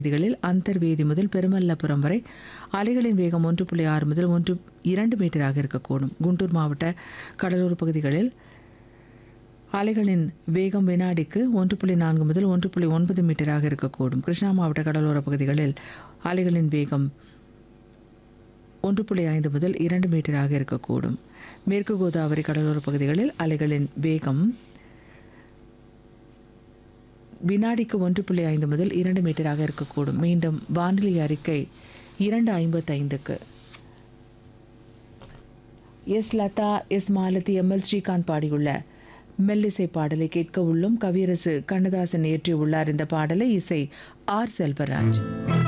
பகுதிகளில் அந்தர்வேதி முதல் பெருமல்லபுரம் வரை அலைகளின் வேகம் ஒன்று புள்ளி ஆறு முதல் ஒன்று இரண்டு மீட்டராக இருக்கக்கூடும் குண்டூர் மாவட்ட கடலோர பகுதிகளில் அலைகளின் வேகம் வினாடிக்கு ஒன்று புள்ளி நான்கு முதல் ஒன்று புள்ளி ஒன்பது மீட்டராக இருக்கக்கூடும் கிருஷ்ணா மாவட்ட கடலோர பகுதிகளில் அலைகளின் வேகம் ஒன்று புள்ளி ஐந்து முதல் இரண்டு மீட்டராக இருக்கக்கூடும் மேற்கு கோதாவரி கடலோர பகுதிகளில் அலைகளின் வேகம் வினாடிக்கு ஒன்று புள்ளி ஐந்து முதல் இரண்டு மீட்டராக இருக்கக்கூடும் மீண்டும் வானிலை அறிக்கை இரண்டு ஐம்பத்தைந்துக்கு S Latha S Malathi M L Srikanth பாடியுள்ள மெல்லிசை பாடலை கேட்க உள்ளும் கவியரசு கண்ணதாசன் இயற்றியுள்ளார் இந்த பாடலை இசை ஆர் செல்வராஜ்